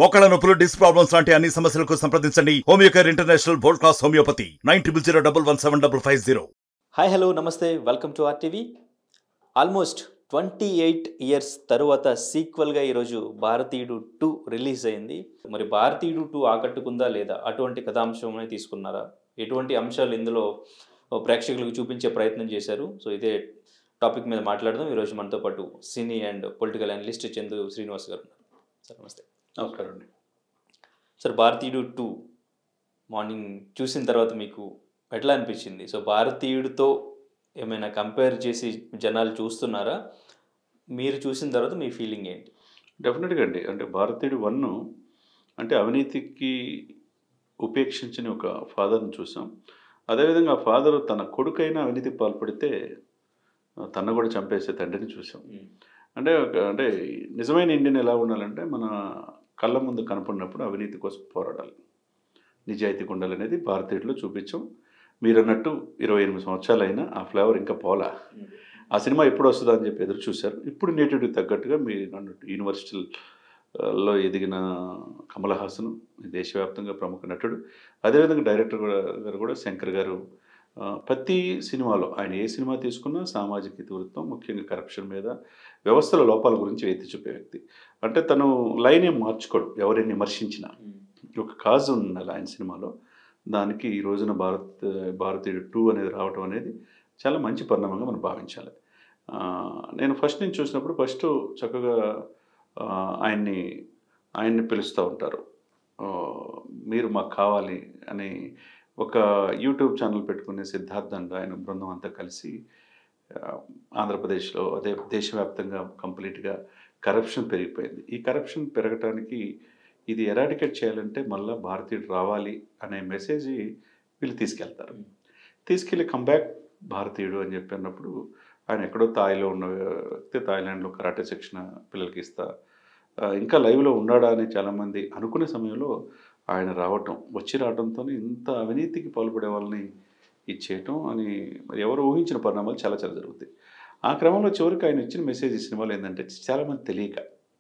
మోకాళ్ళ నొప్పులు disc problems లాంటి అన్ని సమస్యలకు సంప్రదించండి Homeocare international world class homeopathy nine triple zero double one seven double five zero hi hello నమస్తే welcome to RTV almost twenty eight years తరువాత సీక్వెల్గా ఈరోజు భారతీయుడు టూ రిలీజ్ అయింది మరి భారతీయుడు టూ ఆకట్టుకుందా లేదా అటువంటి కథాంశం తీసుకున్నారా ఎటువంటి అంశాలు ఇందులో ప్రేక్షకులకు చూపించే ప్రయత్నం చేశారు సో ఇదే టాపిక్ మీద మాట్లాడదాం ఈరోజు మనతో పాటు cine and political analyst Chandu Srinivas గారు ఉన్నారు సార్ నమస్తే నమస్కారం అండి సార్ భారతీయుడు టూ మార్నింగ్ చూసిన తర్వాత మీకు ఎట్లా అనిపించింది సో భారతీయుడితో ఏమైనా కంపేర్ చేసి జనాలు చూస్తున్నారా మీరు చూసిన తర్వాత మీ ఫీలింగ్ ఏంటి డెఫినెట్గా అండి అంటే భారతీయుడు వన్ అంటే అవినీతికి ఉపేక్షించని ఒక ఫాదర్ని చూసాం అదేవిధంగా ఆ ఫాదర్ తన కొడుకైన అవినీతికి పాల్పడితే తన కూడా చంపేసే తండ్రిని చూసాం అంటే ఒక- అంటే నిజమైన ఇండియన్ ఎలా ఉండాలంటే మన కళ్ళ ముందు కనపడినప్పుడు అవినీతి కోసం పోరాడాలి నిజాయితీ ఉండాలనేది భారతీయుడిలో చూపించాం మీరు అన్నట్టు ఇరవై ఎనిమిది సంవత్సరాలు అయినా ఆ ఫ్లేవర్ ఇంకా పోలా ఆ సినిమా ఎప్పుడు వస్తుందా అని చెప్పి ఎదురు చూశారు ఇప్పుడు నేటివిటీకి తగ్గట్టుగా మీరు అన్నట్టు యూనివర్సిటీలో ఎదిగిన కమల్ హాసన్ దేశవ్యాప్తంగా ప్రముఖ నటుడు అదేవిధంగా డైరెక్టర్ కూడా గారు కూడా శంకర్ గారు ఆ, ప్రతి సినిమాలో ఆయన ఏ సినిమా తీసుకున్నా సామాజిక ఇతివృత్తం ముఖ్యంగా కరప్షన్ మీద వ్యవస్థల లోపాల గురించి ఎత్తి చూపే వ్యక్తి అంటే తను లైన్ ఏం మార్చుకోడు ఎవరిని విమర్శించినా ఒక కాజ్ ఉండాలి ఆయన సినిమాలో దానికి ఈ రోజున భారత్ భారతీయుడు టూ అనేది రావటం అనేది చాలా మంచి పరిణామంగా మనం భావించాలి ఆ, నేను ఫస్ట్ నుంచి చూసినప్పుడు ఫస్ట్ చక్కగా ఆ, ఆయన్ని ఆయన్ని పిలుస్తూ ఉంటారు ఆ, మీరు మాకు కావాలి అని ఒక యూట్యూబ్ ఛానల్ పెట్టుకునే సిద్ధార్థ్ అండ్ ఆయన బృందం అంతా కలిసి ఆ, ఆంధ్రప్రదేశ్లో అదే దేశవ్యాప్తంగా కంప్లీట్గా కరప్షన్ పెరిగిపోయింది ఈ కరప్షన్ పెరగటానికి ఇది ఎరాడికేట్ చేయాలంటే మళ్ళీ భారతీయుడు రావాలి అనే మెసేజ్ వీళ్ళు తీసుకెళ్తారు తీసుకెళ్ళి కంబ్యాక్ భారతీయుడు అని చెప్పి అన్నప్పుడు ఆయన ఎక్కడో తాయిలో ఉన్న వ్యక్తి థాయిలాండ్లో కరాటే శిక్షణ పిల్లలకి ఇస్తా ఆ, ఇంకా లైవ్లో ఉన్నాడా అని చాలామంది అనుకునే సమయంలో ఆయన రావటం వచ్చి రావడంతో ఇంత అవినీతికి పాల్పడే వాళ్ళని ఇచ్చేయటం అని మరి ఎవరు ఊహించిన పరిణామాలు చాలా చాలా జరుగుతాయి ఆ క్రమంలో చివరికి ఆయన ఇచ్చిన మెసేజ్ ఈ సినిమాలో ఏంటంటే చాలామంది తెలియక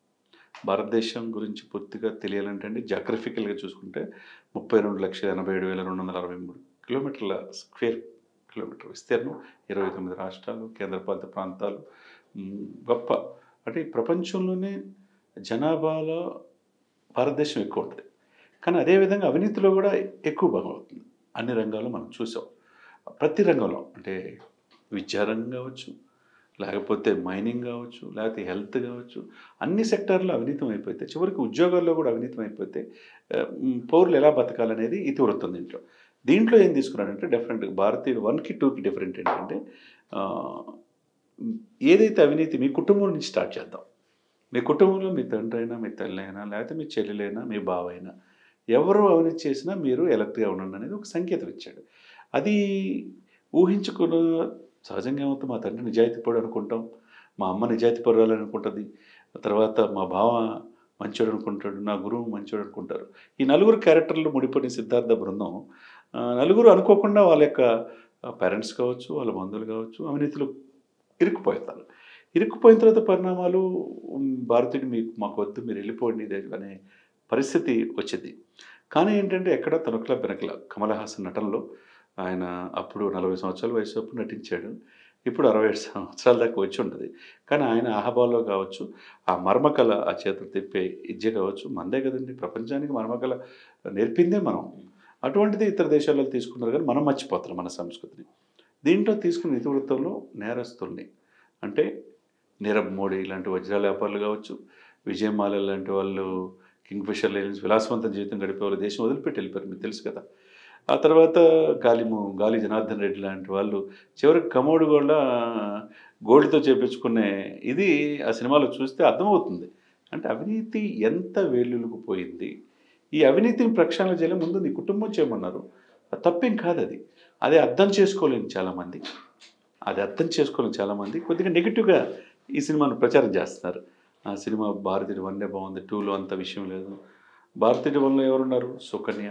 భారతదేశం గురించి పూర్తిగా తెలియాలంటే అండి జాగ్రఫికల్గా చూసుకుంటే ముప్పై రెండు లక్షల ఎనభై ఏడు వేల రెండు వందల అరవై మూడు కిలోమీటర్ల స్క్వేర్ కిలోమీటర్ విస్తీర్ణం ఇరవై తొమ్మిది రాష్ట్రాలు కేంద్రపాలిత ప్రాంతాలు మ్, గొప్ప అంటే ఈ ప్రపంచంలోనే జనాభాలో భారతదేశం ఎక్కువ ఉంటుంది కానీ అదేవిధంగా అవినీతిలో కూడా ఎక్కువ భాగం అవుతుంది అన్ని రంగాల్లో మనం చూసాం ప్రతి రంగంలో అంటే విద్యారంగం కావచ్చు లేకపోతే మైనింగ్ కావచ్చు లేకపోతే హెల్త్ కావచ్చు అన్ని సెక్టార్లో అవినీతం అయిపోతే చివరికి ఉద్యోగాల్లో కూడా అవినీతం అయిపోతే ఆ, మ్, పౌరులు ఎలా బతకాలనేది ఇతివృత్తం దీంట్లో దీంట్లో ఏం తీసుకున్నాడంటే డిఫరెంట్ భారతీయుడు వన్కి టూకి డిఫరెంట్ ఏంటంటే ఆ, మ్, ఏదైతే అవినీతి మీ కుటుంబం నుంచి స్టార్ట్ చేద్దాం మీ కుటుంబంలో మీ తండ్రి అయినా మీ తల్లి అయినా లేకపోతే మీ చెల్లెలైనా మీ బావ అయినా ఎవరు అవినీతి చేసినా మీరు ఎలక్ట్గా ఉండండి అనేది ఒక సంకేతం ఇచ్చాడు అది ఊహించుకున్న సహజంగా ఏమవుతుంది మా తండ్రి నిజాయితీపడు అనుకుంటాం మా అమ్మ నిజాయితీపడాలని అనుకుంటుంది తర్వాత మా బావ మంచోడు అనుకుంటాడు నా గురువు మంచోడు అనుకుంటారు ఈ నలుగురు క్యారెక్టర్లు ముడిపడిన సిద్ధార్థ బృందం ఆ, నలుగురు అనుకోకుండా వాళ్ళ యొక్క పేరెంట్స్ కావచ్చు వాళ్ళ బంధువులు కావచ్చు అవినీతిలో ఇరుక్కుపోతారు ఇరుక్కుపోయిన తర్వాత పరిణామాలు ఉమ్, భారతీయుడు మీకు మాకు వద్దు మీరు వెళ్ళిపోండి ఇది అనే పరిస్థితి వచ్చింది కానీ ఏంటంటే ఎక్కడ తనకుల వెనకల కమల్ హాసన్ నటనలో ఆయన అప్పుడు నలభై సంవత్సరాల వయసు అప్పుడు నటించాడు ఇప్పుడు అరవై ఏడు సంవత్సరాల దాకా వచ్చి ఉంటుంది కానీ ఆయన ఆహబాలో కావచ్చు ఆ మర్మకళ ఆ చేతులు తిప్పే ఇజ్జ కావచ్చు మందే కదండి ప్రపంచానికి మర్మకళ నేర్పిందే మనం అటువంటిది ఇతర దేశాల్లో తీసుకున్నారు కానీ మనం మర్చిపోతున్నాం మన సంస్కృతిని దీంట్లో తీసుకున్న ఇతివృత్తంలో నేరస్తుల్ని అంటే నీరవ్ మోడీ ఇలాంటి వజ్రాల వ్యాపారులు కావచ్చు విజయమాల లాంటి వాళ్ళు కింగ్ఫిషర్ లైన్స్ విలాసవంత జీవితం గడిపే వాళ్ళు దేశం వదిలిపెట్టి వెళ్ళిపోయారు మీకు తెలుసు కదా ఆ తర్వాత గాలిము గాలి జనార్దన్ రెడ్డి లాంటి వాళ్ళు చివరికి కమోడు కూడా గోల్డ్తో చేపించుకునే ఇది ఆ సినిమాలో చూస్తే అర్థమవుతుంది అంటే అవినీతి ఎంత వేలులకు పోయింది ఈ అవినీతిని ప్రక్షాళన చేయలే ముందు నీ కుటుంబం చేయమన్నారు అది తప్పేం కాదు అది అదే అర్థం చేసుకోలేని చాలామంది అది అర్థం చేసుకోలేని చాలామంది కొద్దిగా నెగిటివ్గా ఈ సినిమాను ప్రచారం చేస్తున్నారు ఆ సినిమా భారతీయుడు వన్నే బాగుంది టూలో అంత విషయం లేదు భారతీయుడు వన్లో ఎవరున్నారు సుకన్య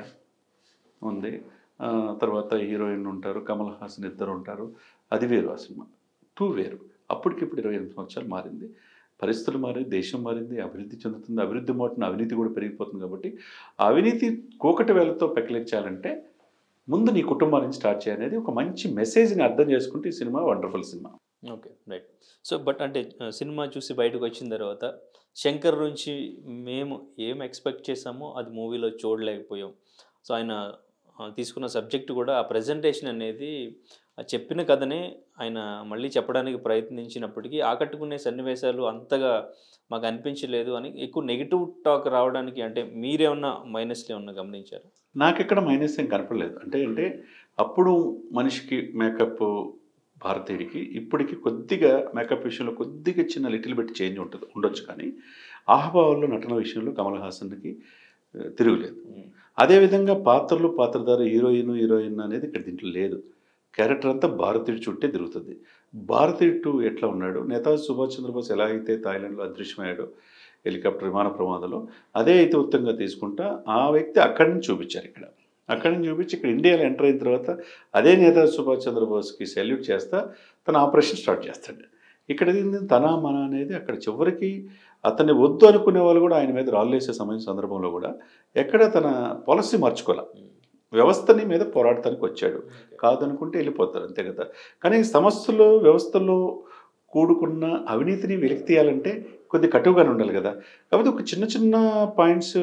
ఉంది ఆ, తర్వాత హీరోయిన్ ఉంటారు కమల్ హాసన్ ఇద్దరు ఉంటారు అది వేరు ఆ సినిమా టూ వేరు అప్పటికిప్పుడు ఇరవై ఎనిమిది సంవత్సరాలు మారింది పరిస్థితులు మారి దేశం మారింది అభివృద్ధి చెందుతుంది అభివృద్ధి మోటున అవినీతి కూడా పెరిగిపోతుంది కాబట్టి ఆ అవినీతి కూకటి వేలతో పెకలించాలంటే ముందు నీ కుటుంబం నుంచి స్టార్ట్ చేయాలనేది ఒక మంచి మెసేజ్ని అర్థం చేసుకుంటే ఈ సినిమా వండర్ఫుల్ సినిమా ఓకే రైట్ సో బట్ అంటే ఆ, సినిమా చూసి బయటకు వచ్చిన తర్వాత శంకర్ నుంచి మేము ఏం ఎక్స్పెక్ట్ చేసామో అది మూవీలో చూడలేకపోయాం సో ఆయన ఆ, తీసుకున్న సబ్జెక్ట్ కూడా ఆ ప్రజెంటేషన్ అనేది ఆ చెప్పిన కథనే ఆయన మళ్ళీ చెప్పడానికి ప్రయత్నించినప్పటికీ ఆకట్టుకునే సన్నివేశాలు అంతగా మాకు అనిపించలేదు అని ఎక్కువ నెగిటివ్ టాక్ రావడానికి అంటే మీరేమన్నా మైనస్లు ఏమన్నా గమనించారు నాకు ఇక్కడ మైనస్ ఏం కనపడలేదు అంటే అంటే అప్పుడు మనిషికి మేకప్ భారతీయుడికి ఇప్పటికి కొద్దిగా మేకప్ విషయంలో కొద్దిగా చిన్న లిటిల్ బిట్ చేంజ్ ఉంటుంది ఉండొచ్చు కానీ ఆహభావాల్లో నటన విషయంలో కమల్ హాసన్కి ఆ, తిరుగులేదు అదేవిధంగా పాత్రలు పాత్రధారు హీరోయిన్ హీరోయిన్ అనేది ఇక్కడ దీంట్లో లేదు క్యారెక్టర్ అంతా భారతీయుడి చుట్టే తిరుగుతుంది భారతీయుడు టూ ఎట్లా ఉన్నాడు నేతాజీ సుభాష్ చంద్రబోస్ ఎలా అయితే థాయిలాండ్లో అదృశ్యమయ్యాడో హెలికాప్టర్ విమాన ప్రమాదంలో అదే అయితే ఉత్తంగా తీసుకుంటా ఆ వ్యక్తి అక్కడి నుంచి చూపించారు ఇక్కడ అక్కడి నుంచి చూపించి ఇక్కడ ఇండియాలో ఎంటర్ అయిన తర్వాత అదే నేతాజీ సుభాష్ చంద్రబోస్కి సెల్యూట్ చేస్తా తన ఆపరేషన్ స్టార్ట్ చేస్తాడు ఇక్కడ ఏంది తన మన అనేది అక్కడ చివరికి అతన్ని వద్దు అనుకునే వాళ్ళు కూడా ఆయన మీద రాళ్ళేసే సమయం సందర్భంలో కూడా ఎక్కడ తన పాలసీ మార్చుకోలే వ్యవస్థని మీద పోరాడటానికి వచ్చాడు కాదనుకుంటే వెళ్ళిపోతారు అంతే కదా కానీ సమస్యలు వ్యవస్థలో కూడుకున్న అవినీతిని వెలికి తీయాలంటే కొద్ది కటువుగానే ఉండాలి కదా కాబట్టి ఒక చిన్న చిన్న పాయింట్స్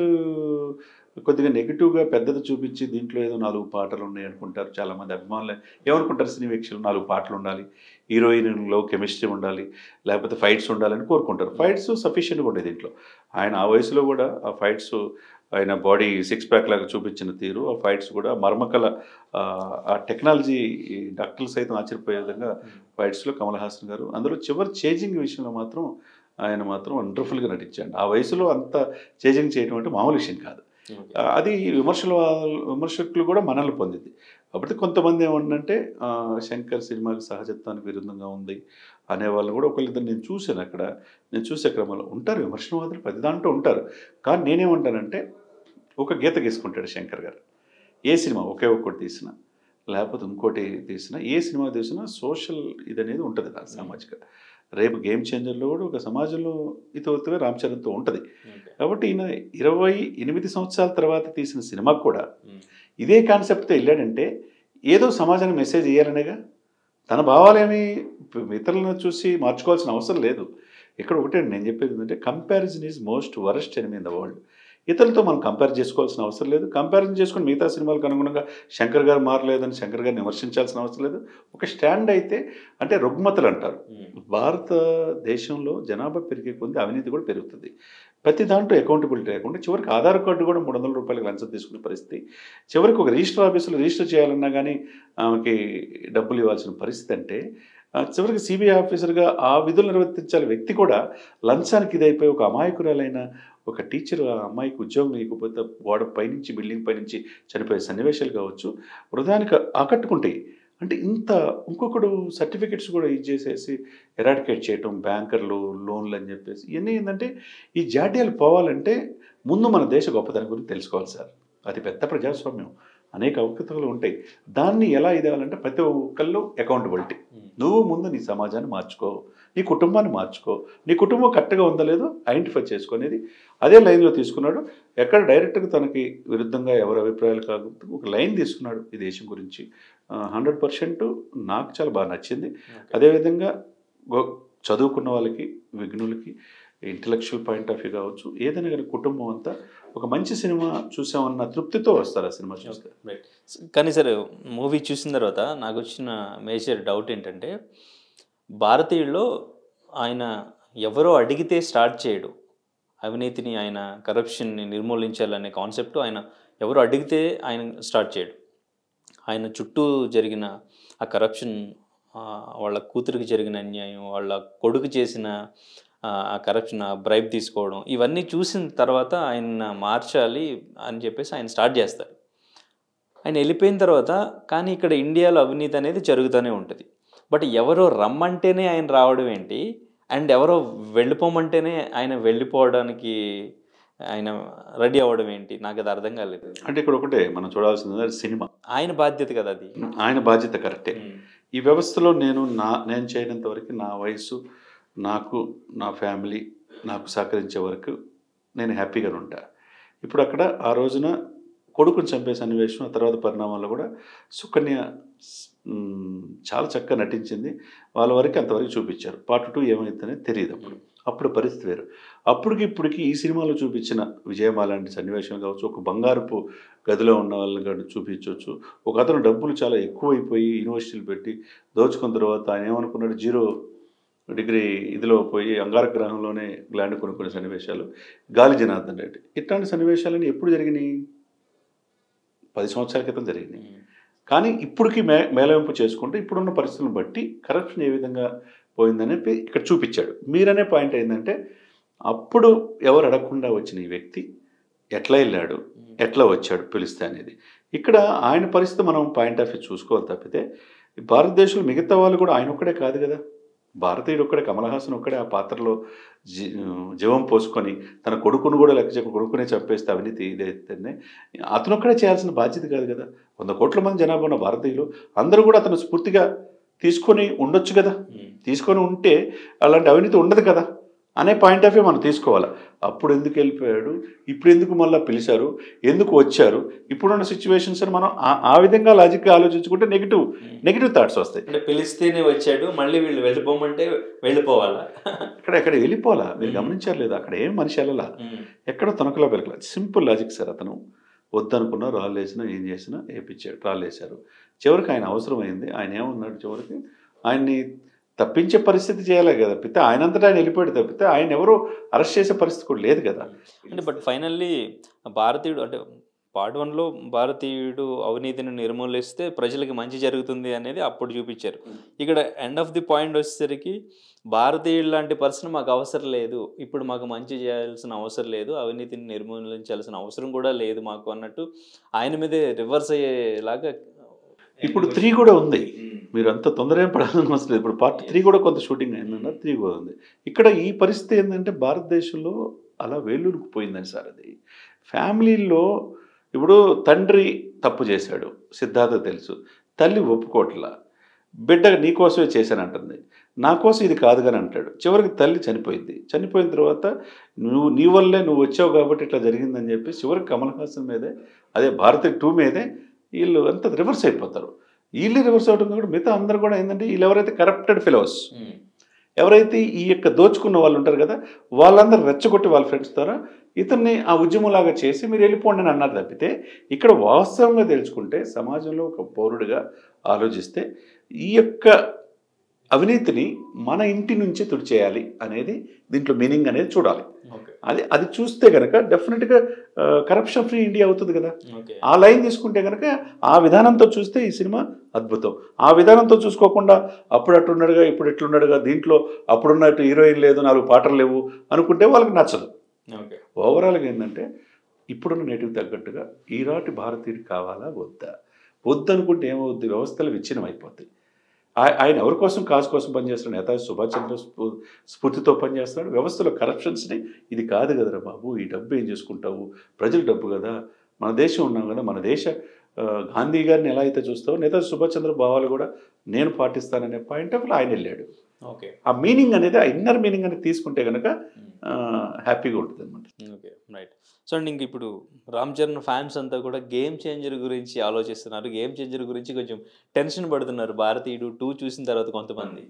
కొద్దిగా నెగిటివ్గా పెద్దది చూపించి దీంట్లో ఏదో నాలుగు పాటలు ఉన్నాయి అనుకుంటారు చాలామంది అభిమానులు ఏమనుకుంటారు సినీ వీక్షలు నాలుగు పాటలు ఉండాలి హీరోయిన్లో కెమిస్ట్రీ ఉండాలి లేకపోతే ఫైట్స్ ఉండాలని కోరుకుంటారు ఫైట్స్ సఫిషియెంట్గా ఉండే దీంట్లో ఆయన ఆ వయసులో కూడా ఆ ఫైట్స్ ఆయన బాడీ సిక్స్ ప్యాక్ లాగా చూపించిన తీరు ఆ ఫైట్స్ కూడా మర్మకల ఆ, ఆ టెక్నాలజీ డాక్టర్లు సైతం ఆశ్చర్యపోయే విధంగా ఫైట్స్లో కమల్ హాసన్ గారు అందులో చివరి చేజింగ్ విషయంలో మాత్రం ఆయన మాత్రం వండర్ఫుల్గా నటించాడు ఆ వయసులో అంత చేజింగ్ చేయడం అంటే మామూలు విషయం కాదు ఆ, అది విమర్శల వాళ్ళ- విమర్శకులు కూడా మనల్ని పొందింది కాబట్టి కొంతమంది ఏమంటే శంకర్ సినిమాకి సహజత్వానికి విరుద్ధంగా ఉంది అనే వాళ్ళు కూడా ఒకళ్ళిద్దరు నేను చూశాను అక్కడ నేను చూసే క్రమంలో ఉంటారు విమర్శనవాదులు ప్రతి దాంట్లో ఉంటారు కానీ నేనేమంటానంటే ఒక గీత గీసుకుంటాడు శంకర్ గారు ఏ సినిమా ఒకే ఒక్కటి తీసినా లేకపోతే ఇంకోటి తీసినా ఏ సినిమా తీసినా సోషల్ ఇది అనేది ఉంటుంది దాని సామాజిక రేపు గేమ్ చేంజర్లో కూడా ఒక సమాజంలో ఇతవత్తుగా రామ్ చరణ్తో ఉంటుంది కాబట్టి ఈయన ఇరవై ఎనిమిది సంవత్సరాల తర్వాత తీసిన సినిమా కూడా ఇదే కాన్సెప్ట్తో వెళ్ళాడంటే ఏదో సమాజానికి మెసేజ్ ఇవ్వాలనేగా తన భావాలేమి ఇతరులను చూసి మార్చుకోవాల్సిన అవసరం లేదు ఇక్కడ ఒకటే నేను చెప్పేది ఏంటంటే comparison is most worst enemy in the world ఇతరులతో మనం కంపేర్ చేసుకోవాల్సిన అవసరం లేదు కంపారిజన్ చేసుకుని మిగతా సినిమాలకు అనుగుణంగా శంకర్ గారు మారలేదని శంకర్ గారిని విమర్శించాల్సిన అవసరం లేదు ఒక స్టాండ్ అయితే అంటే రుగ్మతలు అంటారు భారతదేశంలో జనాభా పెరిగే కొద్ది అవినీతి కూడా పెరుగుతుంది ప్రతి దాంట్లో అకౌంటబిలిటీ లేకుండా చివరికి ఆధార్ కార్డు కూడా మూడు వందల రూపాయలకు లంచం తీసుకునే పరిస్థితి చివరికి ఒక రిజిస్టర్ ఆఫీసులో రిజిస్టర్ చేయాలన్నా కానీ ఆమెకి డబ్బులు ఇవ్వాల్సిన పరిస్థితి అంటే ఆ, చివరికి సిబిఐ ఆఫీసర్గా ఆ విధులు నిర్వర్తించాలి వ్యక్తి కూడా లంచానికి ఇదైపోయి ఒక అమాయకురాలైన ఒక టీచర్ ఆ అమ్మాయికి ఉద్యోగం ఇవ్వకపోతే గోడ పైనుంచి బిల్డింగ్ పైనుంచి చనిపోయే సన్నివేశాలు కావచ్చు వృధానికి ఆకట్టుకుంటాయి అంటే ఇంత ఇంకొకడు సర్టిఫికెట్స్ కూడా ఇచ్చేసేసి ఎరాడికేట్ చేయటం బ్యాంకర్లు లోన్లు అని చెప్పేసి ఇవన్నీ ఏంటంటే ఈ జాడ్యాలు పోవాలంటే ముందు మన దేశ గొప్పతనం గురించి తెలుసుకోవాలి సార్ అది పెద్ద ప్రజాస్వామ్యం అనేక అవకతలు ఉంటాయి దాన్ని ఎలా ఇదేవాలంటే ప్రతి ఒక్కళ్ళు అకౌంటబిలిటీ నువ్వు ముందు నీ సమాజాన్ని మార్చుకో నీ కుటుంబాన్ని మార్చుకో నీ కుటుంబం కరెక్ట్గా ఉందో లేదో ఐడెంటిఫై చేసుకునేది అదే లైన్లో తీసుకున్నాడు ఎక్కడ డైరెక్ట్గా తనకి విరుద్ధంగా ఎవరి అభిప్రాయాలు కాకుండా ఒక లైన్ తీసుకున్నాడు ఈ దేశం గురించి హండ్రెడ్ పర్సెంట్ నాకు చాలా బాగా నచ్చింది అదేవిధంగా గో- చదువుకున్న వాళ్ళకి విఘ్నులకి ఇంటలెక్చువల్ పాయింట్ ఆఫ్ వ్యూ కావచ్చు ఏదైనా కానీ కుటుంబం అంతా ఒక మంచి సినిమా చూసామన్న తృప్తితో వస్తారు ఆ సినిమా చూస్తే రైట్ కానీ సరే మూవీ చూసిన తర్వాత నాకు వచ్చిన మేజర్ డౌట్ ఏంటంటే భారతీయుల్లో ఆయన ఎవరో అడిగితే స్టార్ట్ చేయడు అవినీతిని ఆయన కరప్షన్ని నిర్మూలించాలనే కాన్సెప్ట్ ఆయన ఎవరు అడిగితే ఆయన స్టార్ట్ చేయడు ఆయన చుట్టూ జరిగిన ఆ కరప్షన్ వాళ్ళ కూతురికి జరిగిన అన్యాయం వాళ్ళ కొడుకు చేసిన ఆ, ఆ కరప్షన్ ఆ బ్రైబ్ తీసుకోవడం ఇవన్నీ చూసిన తర్వాత ఆయన మార్చాలి అని చెప్పేసి ఆయన స్టార్ట్ చేస్తారు ఆయన వెళ్ళిపోయిన తర్వాత కానీ ఇక్కడ ఇండియాలో అవినీతి అనేది జరుగుతూనే ఉంటుంది బట్ ఎవరో రమ్మంటేనే ఆయన రావడం ఏంటి అండ్ ఎవరో వెళ్ళిపోమంటేనే ఆయన వెళ్ళిపోవడానికి ఆయన రెడీ అవ్వడం ఏంటి నాకు అది అర్థం కాలేదు అంటే ఇక్కడ ఒకటే మనం చూడాల్సింది అది సినిమా ఆయన బాధ్యత కదా అది ఆయన బాధ్యత కరెక్టే ఈ వ్యవస్థలో నేను నా నేను చేయనంత వరకు నా వయసు నాకు నా ఫ్యామిలీ నాకు సహకరించే వరకు నేను హ్యాపీగా ఉంటా ఇప్పుడు అక్కడ ఆ రోజున కొడుకుని చంపే సన్నివేశం ఆ తర్వాత పరిణామాల్లో కూడా సుకన్య మ్, చాలా చక్కగా నటించింది వాళ్ళ వరకు అంతవరకు చూపించారు పార్ట్ టూ ఏమైందనేది తెలియదు అప్పుడు అప్పుడు పరిస్థితి వేరు అప్పటికి ఇప్పటికి ఈ సినిమాలో చూపించిన విజయమా లాంటి సన్నివేశాలు కావచ్చు ఒక బంగారపు గదిలో ఉన్న వాళ్ళని కానీ చూపించవచ్చు ఒక అతను డబ్బులు చాలా ఎక్కువైపోయి యూనివర్సిటీలు పెట్టి దోచుకున్న తర్వాత ఆయన ఏమనుకున్నాడు జీరో డిగ్రీ ఇదిలో పోయి అంగారక గ్రహంలోనే ల్యాండ్ కొనుక్కునే సన్నివేశాలు గాలి జనార్దన్ రెడ్డి ఇట్లాంటి సన్నివేశాలని ఎప్పుడు జరిగినాయి పది సంవత్సరాల క్రితం జరిగినాయి కానీ ఇప్పటికి మే మేలవింపు చేసుకుంటే ఇప్పుడున్న పరిస్థితులను బట్టి కరప్షన్ ఏ విధంగా పోయిందని ఇక్కడ చూపించాడు మీరనే పాయింట్ ఏంటంటే అప్పుడు ఎవరు అడగకుండా వచ్చిన ఈ వ్యక్తి ఎట్లా వెళ్ళాడు ఎట్లా వచ్చాడు పిలిస్తే అనేది ఇక్కడ ఆయన పరిస్థితి మనం పాయింట్ ఆఫ్ వ్యూ చూసుకోవాలి తప్పితే ఈ భారతదేశంలో మిగతా వాళ్ళు కూడా ఆయన ఒక్కడే కాదు కదా భారతీయుడు ఒక్కడే కమల్ హాసన్ ఒక్కడే ఆ పాత్రలో జీ జీవం పోసుకొని తన కొడుకును కూడా లెక్క చెప్పి కొడుకునే చంపేస్తే అవినీతి ఇదైతేనే అతను ఒక్కడే చేయాల్సిన బాధ్యత కాదు కదా వంద కోట్ల మంది జనాభా ఉన్న భారతీయులు అందరూ కూడా అతను స్ఫూర్తిగా తీసుకొని ఉండొచ్చు కదా తీసుకొని ఉంటే అలాంటి అవినీతి ఉండదు కదా అనే పాయింట్ ఆఫ్ వ్యూ మనం తీసుకోవాలి అప్పుడు ఎందుకు వెళ్ళిపోయాడు ఇప్పుడు ఎందుకు మళ్ళీ పిలిచారు ఎందుకు వచ్చారు ఇప్పుడున్న సిచ్యువేషన్స్ మనం ఆ- ఆ విధంగా లాజిక్గా ఆలోచించుకుంటే నెగిటివ్ నెగిటివ్ థాట్స్ వస్తాయి అంటే పిలిస్తేనే వచ్చాడు మళ్ళీ వీళ్ళు వెళ్ళిపోమంటే వెళ్ళిపోవాలా ఇక్కడ ఎక్కడ వెళ్ళిపోవాలా మీరు గమనించారు లేదా అక్కడ ఏం మనిషి వెళ్ళాలా ఎక్కడ తొనకలా పెరగల సింపుల్ లాజిక్ సార్ అతను వద్దనుకున్నా రాళ్ళు వేసినా ఏం చేసినా వేపించాడు రాళ్ళు వేశారు చివరికి ఆయన అవసరమైంది ఆయన ఏమన్నాడు చివరికి ఆయన్ని తప్పించే పరిస్థితి చేయాలి కదా తప్పితే ఆయనంతటా ఆయన వెళ్ళిపోయాడు తప్పితే ఆయన ఎవరు అరెస్ట్ చేసే పరిస్థితి కూడా లేదు కదా అంటే బట్ ఫైనల్లీ భారతీయుడు అంటే పార్ట్ వన్లో భారతీయుడు అవినీతిని నిర్మూలిస్తే ప్రజలకి మంచి జరుగుతుంది అనేది అప్పుడు చూపించారు ఇక్కడ ఎండ్ ఆఫ్ ది పాయింట్ వచ్చేసరికి భారతీయుడు లాంటి పర్సన్ మాకు అవసరం లేదు ఇప్పుడు మాకు మంచి చేయాల్సిన అవసరం లేదు అవినీతిని నిర్మూలించాల్సిన అవసరం కూడా లేదు మాకు అన్నట్టు ఆయన మీదే రివర్స్ అయ్యేలాగా ఇప్పుడు త్రీ కూడా ఉంది మీరు అంత తొందర ఏం పడాల్సిన అవసరం లేదు ఇప్పుడు పార్ట్ త్రీ కూడా కొంత షూటింగ్ అయిందన్న త్రీ కూడా ఉంది ఇక్కడ ఈ పరిస్థితి ఏంటంటే భారతదేశంలో అలా వేలూరుకు పోయిందని సార్ అది ఫ్యామిలీలో ఇప్పుడు తండ్రి తప్పు చేశాడు సిద్ధార్థ తెలుసు తల్లి ఒప్పుకోట్లా బిడ్డ నీకోసమే చేశానంటుంది నా కోసం ఇది కాదు కానీ అంటాడు చివరికి తల్లి చనిపోయింది చనిపోయిన తర్వాత నువ్వు నీ వల్లే నువ్వు వచ్చావు కాబట్టి ఇట్లా జరిగిందని చెప్పి చివరికి కమల్ హాసన్ మీదే అదే భారతి టూ మీదే వీళ్ళు అంత రివర్స్ అయిపోతారు వీళ్ళు రివర్స్ అవడం కూడా మిగతా అందరూ కూడా ఏంటంటే వీళ్ళు ఎవరైతే కరప్టెడ్ ఫెలోస్ ఎవరైతే ఈ యొక్క దోచుకున్న వాళ్ళు ఉంటారు కదా వాళ్ళందరూ రెచ్చగొట్టి వాళ్ళ ఫ్రెండ్స్ ద్వారా ఇతన్ని ఆ ఉద్యమంలాగా చేసి మీరు వెళ్ళిపోండి అని అన్నారు తప్పితే ఇక్కడ వాస్తవంగా తెలుసుకుంటే సమాజంలో ఒక పౌరుడిగా ఆలోచిస్తే ఈ యొక్క అవినీతిని మన ఇంటి నుంచే తుడిచేయాలి అనేది దీంట్లో మీనింగ్ అనేది చూడాలి ఓకే అది అది చూస్తే కనుక డెఫినెట్గా కరప్షన్ ఫ్రీ ఇండియా అవుతుంది కదా ఓకే ఆ లైన్ తీసుకుంటే కనుక ఆ విధానంతో చూస్తే ఈ సినిమా అద్భుతం ఆ విధానంతో చూసుకోకుండా అప్పుడు అట్టున్నాడుగా ఇప్పుడు ఎట్లున్నాడుగా దీంట్లో అప్పుడున్నట్టు హీరోయిన్ లేదు నాలుగు పాటలు లేవు అనుకుంటే వాళ్ళకి నచ్చదు ఓకే ఓవరాల్గా ఏంటంటే ఇప్పుడున్న నేటికి తగ్గట్టుగా ఈనాటి భారతీయుడు కావాలా వద్దా వద్దనుకుంటే ఏమవుద్ది వ్యవస్థలు విచ్ఛిన్నం అయిపోతాయి ఆయ- ఆయన ఎవరి కోసం కాజు కోసం పనిచేస్తున్నాడు నేతాజీ సుభాష్ చంద్ర స్ఫూ- స్ఫూర్తితో పనిచేస్తున్నాడు వ్యవస్థలో కరప్షన్స్ని ఇది కాదు కదరా బాబు ఈ డబ్బు ఏం చేసుకుంటావు ప్రజల డబ్బు కదా మన దేశం ఉన్నాం కదా మన దేశ ఆ, గాంధీ గారిని ఎలా అయితే చూస్తావో నేతాజీ సుభాష్ చంద్ర భావాలు కూడా నేను పాటిస్తాననే పాయింట్ ఆఫ్ ఆయన వెళ్ళాడు ఓకే ఆ మీనింగ్ అనేది ఆ ఇన్నర్ మీనింగ్ అనేది తీసుకుంటే కనుక హ్యాపీగా ఉంటుంది అనమాట ఓకే రైట్ సో అండ్ ఇంక ఇప్పుడు రామ్ చరణ్ ఫ్యాన్స్ అంతా కూడా గేమ్ చేంజర్ గురించి ఆలోచిస్తున్నారు గేమ్ చేంజర్ గురించి కొంచెం టెన్షన్ పడుతున్నారు భారతీయుడు టూ చూసిన తర్వాత కొంతమంది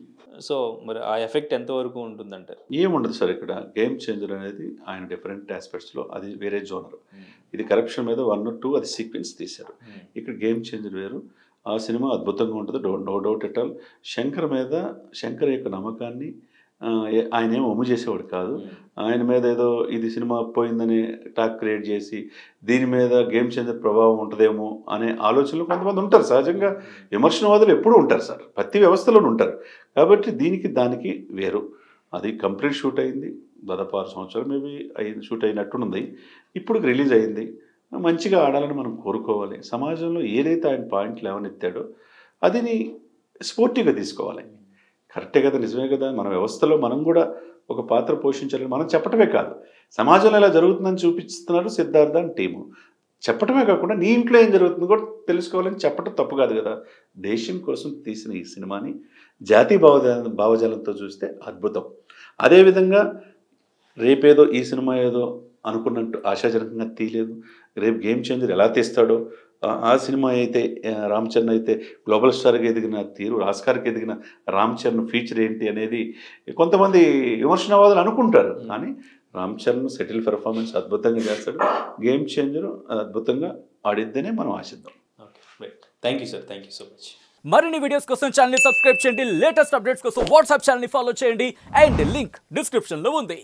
సో మరి ఆ ఎఫెక్ట్ ఎంతవరకు ఉంటుందంటారు ఏముండదు సార్ ఇక్కడ గేమ్ చేంజర్ అనేది ఆయన డిఫరెంట్ ఆస్పెక్ట్స్లో అది వేరే జోనర్ ఇది కరప్షన్ మీద వన్ టూ అది సీక్వెన్స్ తీశారు ఇక్కడ గేమ్ చేంజర్ వేరు ఆ సినిమా అద్భుతంగా ఉంటుంది డో no doubt at all Shankar మీద శంకర్ యొక్క నమ్మకాన్ని ఆ, ఏ- ఆయన ఏం ఒమ్ము చేసేవాడు కాదు ఆయన మీద ఏదో ఇది సినిమా పోయిందని టాక్ క్రియేట్ చేసి దీని మీద గేమ్ చేంజర్ ప్రభావం ఉంటుందేమో అనే ఆలోచనలు కొంతమంది ఉంటారు సహజంగా విమర్శనవాదులు ఎప్పుడూ ఉంటారు సార్ ప్రతి వ్యవస్థలోనూ ఉంటారు కాబట్టి దీనికి దానికి వేరు అది కంప్లీట్ షూట్ అయింది దాదాపు ఆరు సంవత్సరాలు మేబీ అయింది షూట్ అయినట్టున్నది ఇప్పుడు రిలీజ్ అయింది మంచిగా ఆడాలని మనం కోరుకోవాలి సమాజంలో ఏదైతే ఆయన పాయింట్లు లేవనెత్తాడో అదిని స్పోర్టివ్గా తీసుకోవాలి కరెక్టే కదా నిజమే కదా మన వ్యవస్థలో మనం కూడా ఒక పాత్ర పోషించాలని మనం చెప్పటమే కాదు సమాజంలో ఇలా జరుగుతుందని చూపిస్తున్నారు సిద్ధార్థ అని టీము చెప్పటమే కాకుండా నీ ఇంట్లో ఏం జరుగుతుందో కూడా తెలుసుకోవాలని చెప్పటం తప్పు కాదు కదా దేశం కోసం తీసిన ఈ సినిమాని జాతీయ భావజాల భావజాలంతో చూస్తే అద్భుతం అదేవిధంగా రేపేదో ఈ సినిమా ఏదో అనుకున్నట్టు ఆశాజనకంగా తీయలేదు రేపు గేమ్ చేంజర్ ఎలా తీస్తాడో ఆ- ఆ సినిమా అయితే ఆ, రామ్ చరణ్ అయితే గ్లోబల్ స్టార్గా ఎదిగిన తీరు ఆస్కార్కి ఎదిగిన రామ్ చరణ్ ఫీచర్ ఏంటి అనేది కొంతమంది విమర్శనవాదులు అనుకుంటారు కానీ రామ్ చరణ్ సెటిల్ పెర్ఫార్మెన్స్ అద్భుతంగా చేస్తాడు గేమ్ చేంజర్ అద్భుతంగా ఆడిద్దనే మనం ఆశిద్దాం okay right thank you sir thank you so much మరిన్ని వీడియోస్ కోసం ఛానల్ సబ్స్క్రైబ్ చేయండి లేటెస్ట్ అప్డేట్స్ కోసం వాట్సాప్ ఛానల్ ఫాలో చేయండి అండ్ లింక్ డిస్క్రిప్షన్ లో ఉంది